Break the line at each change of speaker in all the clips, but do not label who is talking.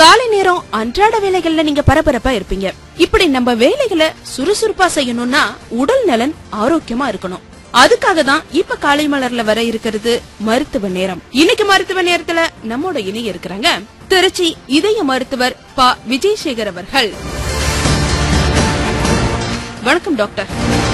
காலை நேரம் அன்றாட வேலைகள்ல நீங்க பரபரப்பா இருப்பீங்க இப்படி நம்ம வேலைகளை சுறுசுறுப்பா செய்யணும்னா உடல் நலன் ஆரோக்கியமா இருக்கணும் அதுக்காக தான் இப்ப காலை மலர்ல வர இருக்கிறது மருத்துவ நேரம் இன்னைக்கு மருத்துவ நேரத்துல நம்மோட இணைய இருக்கிறாங்க திருச்சி இதய மருத்துவர் ப விஜயசேகர் அவர்கள் வணக்கம் டாக்டர்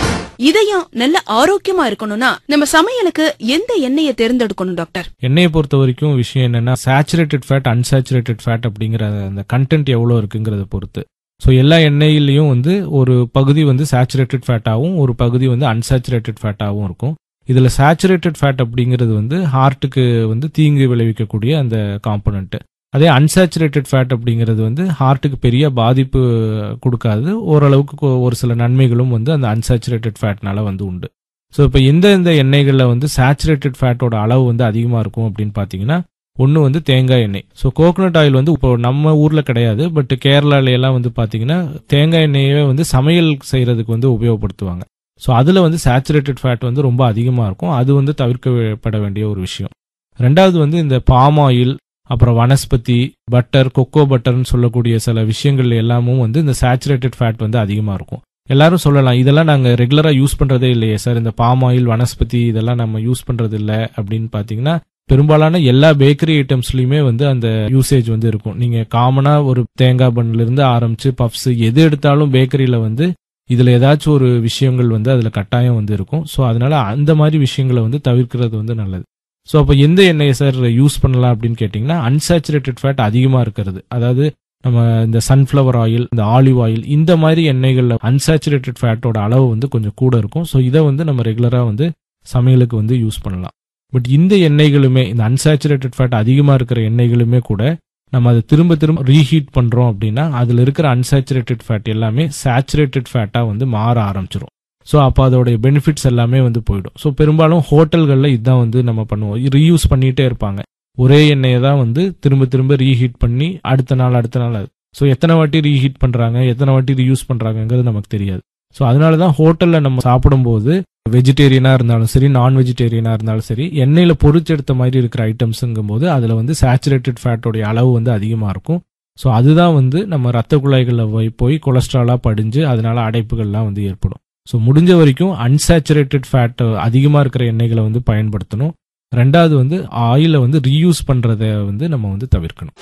இதயம் நல்ல ஆரோக்கியமா இருக்கணும்னா நம்ம சமையலுக்கு எந்த எண்ணெயை தேர்ந்தெடுக்கணும் டாக்டர்
எண்ணெயை பொறுத்த வரைக்கும் விஷயம் என்னன்னா சேச்சுரேட்டட் ஃபேட் அன்சாச்சுரேட்டட் ஃபேட் அப்படிங்கிற அந்த கண்டென்ட் எவ்வளோ இருக்குங்கிறத பொறுத்து ஸோ எல்லா எண்ணெயிலையும் வந்து ஒரு பகுதி வந்து சேச்சுரேட்டட் ஃபேட்டாகவும் ஒரு பகுதி வந்து அன்சாச்சுரேட்டட் ஃபேட்டாகவும் இருக்கும் இதில் சேச்சுரேட்டட் ஃபேட் அப்படிங்கிறது வந்து ஹார்ட்டுக்கு வந்து தீங்கு விளைவிக்கக்கூடிய அந்த காம்பனண்ட் அதே அன்சாச்சுரேட்டட் ஃபேட் அப்படிங்கிறது வந்து ஹார்ட்டுக்கு பெரிய பாதிப்பு கொடுக்காது ஓரளவுக்கு கொ- ஒரு சில நன்மைகளும் வந்து அந்த அன்சாச்சுரேட்டட் ஃபேட்னால வந்து உண்டு ஸோ இப்போ எந்த எந்த எண்ணெய்களில் வந்து சேச்சுரேட்டட் ஃபேட்டோட அளவு வந்து அதிகமாக இருக்கும் அப்படின்னு பார்த்தீங்கன்னா ஒன்று வந்து தேங்காய் எண்ணெய் ஸோ கோகனட் ஆயில் வந்து இப்போ நம்ம ஊரில் கிடையாது பட் கேரளால எல்லாம் வந்து பார்த்தீங்கன்னா தேங்காய் எண்ணெயவே வந்து சமையல் செய்கிறதுக்கு வந்து உபயோகப்படுத்துவாங்க ஸோ அதில் வந்து சேச்சுரேட்டட் ஃபேட் வந்து ரொம்ப அதிகமாக இருக்கும் அது வந்து தவிர்க்கப்பட வேண்டிய ஒரு விஷயம் ரெண்டாவது வந்து இந்த பாம் ஆயில் அப்புறம் வனஸ்பதி பட்டர் கொக்கோ பட்டர்னு சொல்லக்கூடிய சில விஷயங்கள் எல்லாமும் வந்து இந்த சேச்சுரேட்டட் ஃபேட் வந்து அதிகமாக இருக்கும் எல்லாரும் சொல்லலாம் இதெல்லாம் நாங்கள் ரெகுலராக யூஸ் பண்ணுறதே இல்லையே சார் இந்த பாம் ஆயில் வனஸ்பதி இதெல்லாம் நம்ம யூஸ் பண்ணுறது இல்லை அப்படின்னு பார்த்தீங்கன்னா பெரும்பாலான எல்லா பேக்கரி ஐட்டம்ஸ்லயுமே வந்து அந்த யூசேஜ் வந்து இருக்கும் நீங்க காமனா ஒரு தேங்காய் பன்ல இருந்து ஆரம்பிச்சு பப்ஸ் எது எடுத்தாலும் பேக்கரியில வந்து இதுல ஏதாச்சும் ஒரு விஷயங்கள் வந்து அதுல கட்டாயம் வந்து இருக்கும் ஸோ அதனால அந்த மாதிரி விஷயங்களை வந்து தவிர்க்கிறது வந்து நல்லது ஸோ அப்போ எந்த எண்ணெயை சார் யூஸ் பண்ணலாம் அப்படின்னு கேட்டிங்கன்னா அன்சாச்சுரேட்டட் ஃபேட் அதிகமாக இருக்கிறது அதாவது நம்ம இந்த சன்ஃப்ளவர் ஆயில் இந்த ஆலிவ் ஆயில் இந்த மாதிரி எண்ணெய்களில் அன்சாச்சுரேட்டட் ஃபேட்டோட அளவு வந்து கொஞ்சம் கூட இருக்கும் ஸோ இதை வந்து நம்ம ரெகுலராக வந்து சமையலுக்கு வந்து யூஸ் பண்ணலாம் பட் இந்த எண்ணெய்களுமே இந்த அன்சாச்சுரேட்டட் ஃபேட் அதிகமாக இருக்கிற எண்ணெய்களுமே கூட நம்ம அதை திரும்ப திரும்ப ரீஹீட் பண்ணுறோம் அப்படின்னா அதில் இருக்கிற அன்சாச்சுரேட்டட் ஃபேட் எல்லாமே சேச்சுரேட்டட் ஃபேட்டாக வந்து மாற ஆரம்பிச்சிரும் ஸோ அப்போ அதோடைய பெனிஃபிட்ஸ் எல்லாமே வந்து போயிடும் ஸோ பெரும்பாலும் ஹோட்டல்களில் இதுதான் வந்து நம்ம பண்ணுவோம் ரீயூஸ் பண்ணிகிட்டே இருப்பாங்க ஒரே எண்ணெயை தான் வந்து திரும்ப திரும்ப ரீஹீட் பண்ணி அடுத்த நாள் அடுத்த நாள் ஸோ எத்தனை வாட்டி ரீஹீட் பண்ணுறாங்க எத்தனை வாட்டி ரீயூஸ் பண்ணுறாங்கங்கிறது நமக்கு தெரியாது ஸோ அதனால தான் ஹோட்டலில் நம்ம சாப்பிடும்போது வெஜிடேரியனாக இருந்தாலும் சரி நான் வெஜிடேரியனாக இருந்தாலும் சரி எண்ணெயில் பொரிச்செடுத்த மாதிரி இருக்கிற ஐட்டம்ஸுங்கும் போது அதில் வந்து சேச்சுரேட்டட் ஃபேட்டோடைய அளவு வந்து அதிகமாக இருக்கும் ஸோ அதுதான் வந்து நம்ம ரத்த குழாய்களில் போய் போய் கொலஸ்ட்ராலாக படிஞ்சு அதனால அடைப்புகள்லாம் வந்து ஏற்படும் ஸோ முடிஞ்ச வரைக்கும் அன்சாச்சுரேட்டட் ஃபேட் அதிகமாக இருக்கிற எண்ணெய்களை வந்து பயன்படுத்தணும் ரெண்டாவது வந்து ஆயிலை வந்து ரீயூஸ் பண்ணுறத வந்து நம்ம வந்து தவிர்க்கணும்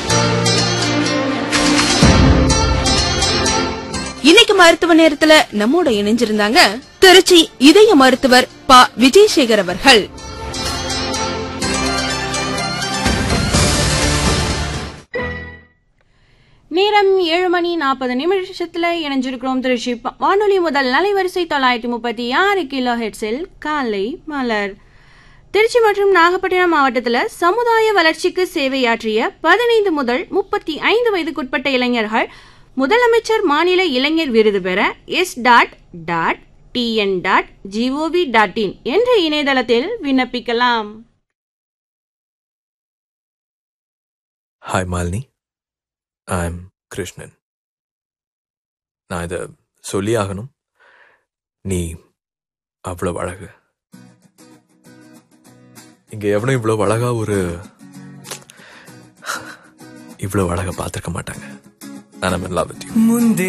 இன்னைக்கு மருத்துவ நேரத்துல நம்மோட இணைஞ்சிருந்தாங்க திருச்சி இதய மருத்துவர் ப விஜயசேகர் அவர்கள்
நேரம் ஏழு மணி நாற்பது நிமிஷத்துல இணைஞ்சிருக்கிறோம் திருச்சி ப- வானொலி முதல் அலைவரிசை தொள்ளாயிரத்தி முப்பத்தி ஆறு கிலோ ஹெட்ஸில் காலை மலர் திருச்சி மற்றும் நாகப்பட்டினம் மாவட்டத்தில் சமுதாய வளர்ச்சிக்கு சேவையாற்றிய பதினைந்து முதல் முப்பத்தி ஐந்து வயதுக்குட்பட்ட இளைஞர்கள் முதலமைச்சர் மாநில இளைஞர் விருது பெற S dot dot TN dot gov dot in என்ற இணையதளத்தில் விண்ணப்பிக்கலாம்
hi Malini I am Krishnan நான் இதை சொல்லி ஆகணும் நீ அவ்வளோ அழகு இங்க எவனும் இவ்வளோ அழகா ஒரு இவ்வளோ அழகா பார்த்துருக்க மாட்டாங்க நான் லவ் வித் யூ
ಮುಂದೆ